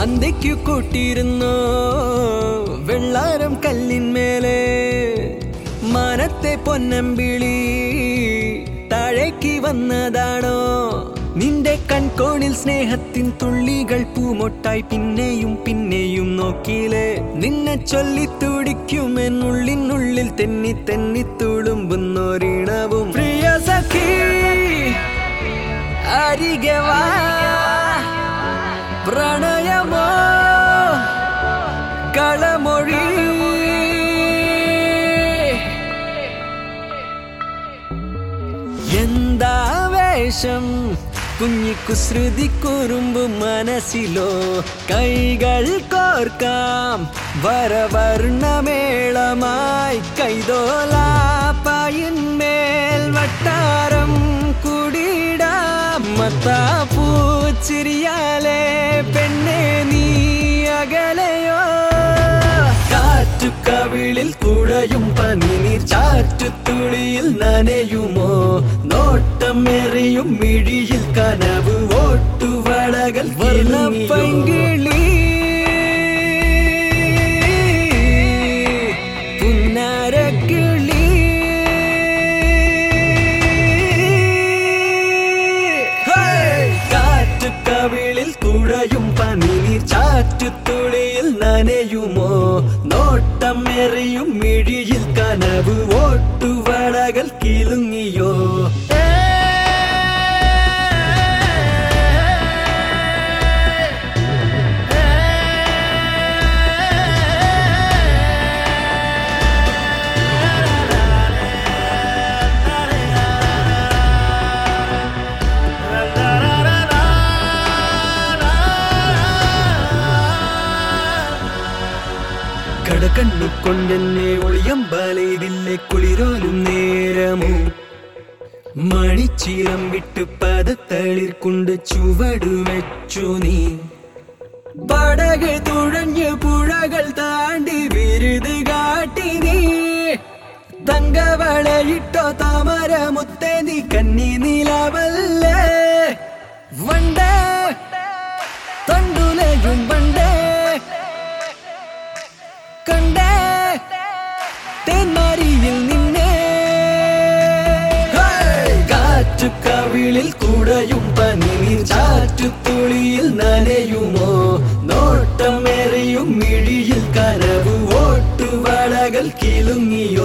അന്തയ്ക്കു കൂട്ടിയിരുന്നോ വെള്ളാരം കല്ലിന്മേലെ മാനത്തെ പൊന്നമ്പിളി താഴേക്ക് വന്നതാണോ നിന്റെ കൺകോണിൽ സ്നേഹത്തിൻ തുള്ളികൾ പൂമൊട്ടായി പിന്നെയും പിന്നെയും നോക്കിയില്ലേ നിന്നെ ചൊല്ലി തുടിക്കുമെന്നുള്ളിനുള്ളിൽ തെന്നി തെന്നി തുളുമ്പുന്നൊരിണവും പ്രിയ സഖി അരികെ വാ പ്രണയമോ കളമൊഴി എന്താവേശം കുഞ്ഞി കുസൃതി കുറുമ്പ് മനസ്സിലോ കൈകൾ കോർക്കാം വരവർണ്ണമേളമായി കൈതോലാപ്പയിന്മേൽ വട്ടാരം കുടിടാം മത്താപ്പൂച്ചിരിയാലേ പെണ്ണെ നീ അകലെയോ കാറ്റു കവിളിൽ കുഴയും പനിനീർ ചാറ്റുത്തുളിയിൽ നനയുമോ നോട്ടം എറിയും മിഴിയിൽ കനവ് ഓട്ടുവളകൾ വർണ്ണപ്പൈങ്കിളി പുന്നാരക്കിളി കാറ്റു കവിളിൽ കുഴയും പനിനീർ ചാറ്റുത്തുളിയിൽ നനയുമോ നോട്ടം എറിയും മിഴിയിൽ കനവ് ഓട്ടുവളകൾ കിലുങ്ങിയോ കടകണ്ണു കൊണ്ടെന്നെ ഒളിയമ്പാലയിലെ കുളിരോലും നേരമോ മണിച്ചീലം വിട്ട് പദത്തളിർ കൊണ്ട് ചുവടു വെച്ചു നീ പടക് തുഴഞ്ഞ് പുഴകൾ താണ്ടി വിരുത് കാട്ടി നീ തങ്കവളയിട്ടോ താമര മുത്തേ നീ കന്നി നിലവല്ലേ വണ്ടേ തണ്ടുലയും വണ്ടേ കണ്ടേ തെന്മാരിയിൽ നിന്നെ കാറ്റു കവിളിൽ കുടയും പനിനീർ ചാറ്റുത്തുളിയിൽ നനയുമോ നോട്ടം എറിയും മിഴിയിൽ കനവ് ഓട്ടുവളകൾ കിലുങ്ങിയോ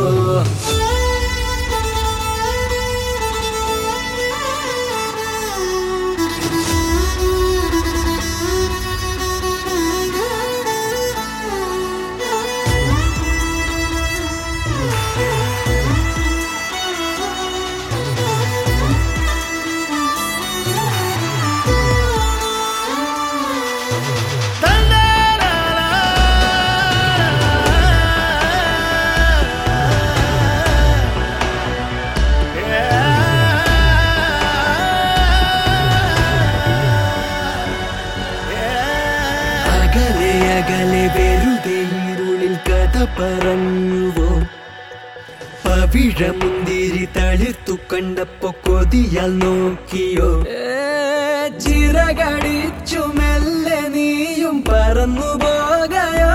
അകലെ അകലെ വെറുതെ ഇരുളിൽ കഥ പറഞ്ഞുവോ പവിഴമുന്തിരി തളിർത്തു കണ്ടപ്പോ കൊതിയാൽ നോക്കിയോ ചിറകടിച്ചു മെല്ലെ നീയും പറന്നു പോകയോ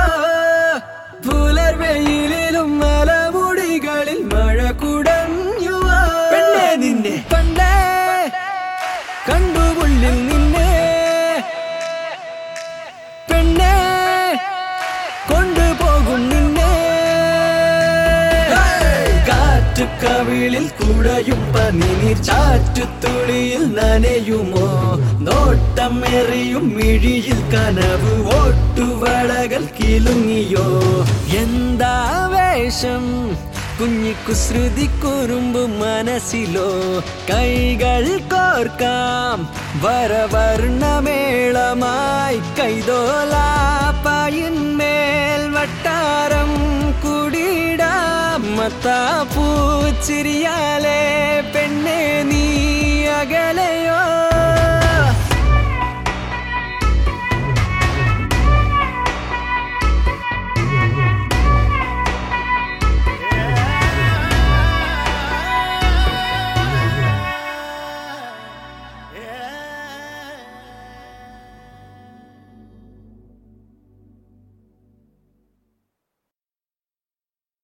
പുലർവെയിലും മലമുടികളിൽ മഴ കുടഞ്ഞുവോ പെണ്ണെ നിന്നെ പണ്ടേ കണ്ടുകൊള്ളിൽ നിന്നെ പെണ്ണെ കൊണ്ടുപോകും നിന്നെ കാറ്റു കവിളിൽ കുടയും പനിനീർ ചാറ്റുത്തുളിയിൽ നനയുമോ നോട്ടം എറിയും മിഴിയിൽ കനവ് ഓട്ടുവളകൾ കിലുങ്ങിയോ എന്താവേശം കുഞ്ഞി കുസൃതി കുറുമ്പ് മനസ്സിലോ കൈകൾ കോർക്കാം വരവർണ്ണമേളമായി കൈതോലാപ്പയിന്മേൽ വട്ടാരം കുടിടാം മത്താപ്പൂച്ചിരിയാലേ പെണ്ണെ നീ അകലെയോ